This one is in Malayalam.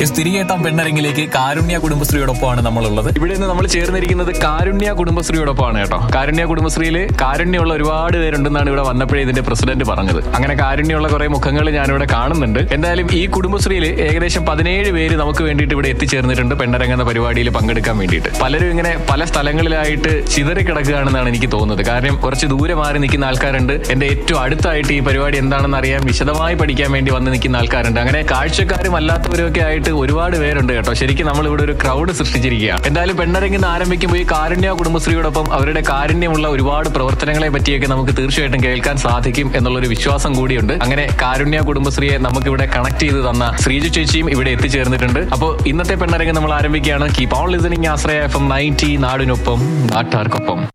യെസ്, തിരികെ എത്താം പെണ്ണരങ്ങിലേക്ക് കാരുണ്യ കുടുംബശ്രീയോടൊപ്പമാണ് നമ്മളുള്ളത് ഇവിടെ നിന്ന് നമ്മൾ ചേർന്നിരിക്കുന്നത് കാരുണ്യ കുടുംബശ്രീയോടൊപ്പമാണ് കേട്ടോ കാരുണ്യ കുടുംബശ്രീയിൽ കാരുണ്യമുള്ള ഒരുപാട് പേരുണ്ടെന്നാണ് ഇവിടെ വന്നപ്പോഴേ ഇതിന്റെ പ്രസിഡന്റ് പറഞ്ഞത് അങ്ങനെ കാരുണ്യമുള്ള കുറെ മുഖങ്ങൾ ഞാനിവിടെ കാണുന്നുണ്ട് എന്തായാലും ഈ കുടുംബശ്രീയിൽ ഏകദേശം പതിനേഴ് പേര് നമുക്ക് വേണ്ടിയിട്ട് ഇവിടെ എത്തിച്ചേർന്നിട്ടുണ്ട് പെണ്ണരങ്ങ് എന്ന പരിപാടിയിൽ പങ്കെടുക്കാൻ വേണ്ടിയിട്ട് പലരും ഇങ്ങനെ പല സ്ഥലങ്ങളിലായിട്ട് ചിതറി കിടക്കുകയാണെന്നാണ് എനിക്ക് തോന്നുന്നത് കാരണം കുറച്ച് ദൂരെ മാറി നിൽക്കുന്ന ആൾക്കാരുണ്ട് എന്റെ ഏറ്റവും അടുത്തായിട്ട് ഈ പരിപാടി എന്താണെന്ന് അറിയാൻ വിശദമായി പഠിക്കാൻ വേണ്ടി വന്ന് നിൽക്കുന്ന ആൾക്കാരുണ്ട് അങ്ങനെ കാഴ്ചക്കാരും അല്ലാത്തവരും ഒക്കെ ആയിട്ട് ഒരുപാട് പേരുണ്ട് കേട്ടോ ശരിക്കും നമ്മൾ ഇവിടെ ഒരു ക്രൗഡ് സൃഷ്ടിച്ചിരിക്കുകയാണ് എന്തായാലും പെണ്ണരങ്ങിന്ന് ആരംഭിക്കുമ്പോൾ ഈ കാരുണ്യ കുടുംബശ്രീയോടൊപ്പം അവരുടെ കാരുണ്യമുള്ള ഒരുപാട് പ്രവർത്തനങ്ങളെ പറ്റിയൊക്കെ നമുക്ക് തീർച്ചയായിട്ടും കേൾക്കാൻ സാധിക്കും എന്നുള്ളൊരു വിശ്വാസം കൂടിയുണ്ട് അങ്ങനെ കാരുണ്യ കുടുംബശ്രീയെ നമുക്ക് ഇവിടെ കണക്ട് ചെയ്ത് തന്ന ശ്രീജു ചേച്ചിയും ഇവിടെ എത്തിച്ചേർന്നിട്ടുണ്ട് അപ്പോൾ ഇന്നത്തെ പെണ്ണരങ്ങ് നമ്മൾ ആരംഭിക്കുകയാണ് keep on listening Ashraya F M ninety നാടിനൊപ്പം നാട്ടാർക്കൊപ്പം